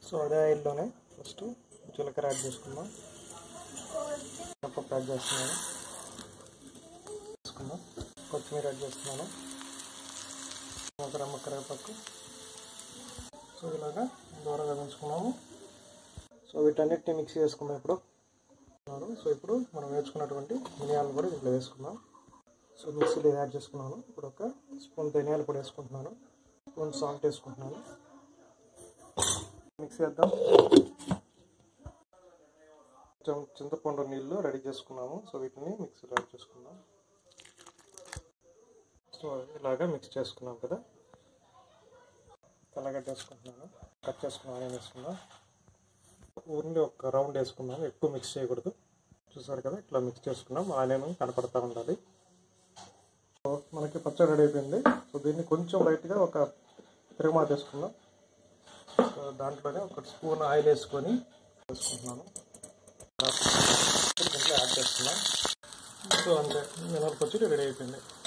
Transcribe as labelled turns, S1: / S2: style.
S1: so అదే ఆయిల్లోనే first జీలకర్ర యాడ్ చేసుకుందాం మినపప్పు యాడ్ చేస్తున్నాను చేసుకుందాం కొత్తిమీర యాడ్ చేస్తున్నాను ఒక రమ్మ కరివేపాకు సో ఇలాగా దూరంగా పెంచుకున్నాము సో వీటన్నిటిని మిక్స్ చేసుకుందాం ఇప్పుడు సో ఇప్పుడు మనం వేసుకున్నటువంటి మిరియాలను కూడా ఇంట్లో వేసుకుందాం సో మిక్సీలో యాడ్ చేసుకున్నాను ఇప్పుడు ఒక స్పూన్ ధనియాలు కూడా వేసుకుంటున్నాను స్పూన్ సాల్ట్ వేసుకుంటున్నాను మిక్స్ చేద్దాం కొంచెం చింతపండు నీళ్ళు రెడీ చేసుకున్నాము సో వీటిని మిక్సీలో యాడ్ చేసుకుందాం సో ఇలాగా మిక్స్ చేసుకున్నాం కదా తెల్లగడ్డ వేసుకుంటున్నాను కట్ చేసుకున్నాను ఆనియన్ వేసుకుందాం ఓన్లీ ఒక రౌండ్ వేసుకున్నాం ఎక్కువ మిక్స్ చేయకూడదు చూసారు కదా ఇట్లా మిక్స్ చేసుకున్నాం ఆనియన్ కనపడతా ఉండాలి సో మనకి పచ్చడి రెడీ అయిపోయింది సో దీన్ని కొంచెం లైట్గా ఒక తిరగమాత వేసుకుందాం సో దాంట్లోనే ఒక స్పూన్ ఆయిల్ వేసుకొని వేసుకుంటున్నాను దీంట్లో యాడ్ చేస్తున్నాం సో అంతే మినప పచ్చడి రెడీ అయిపోయింది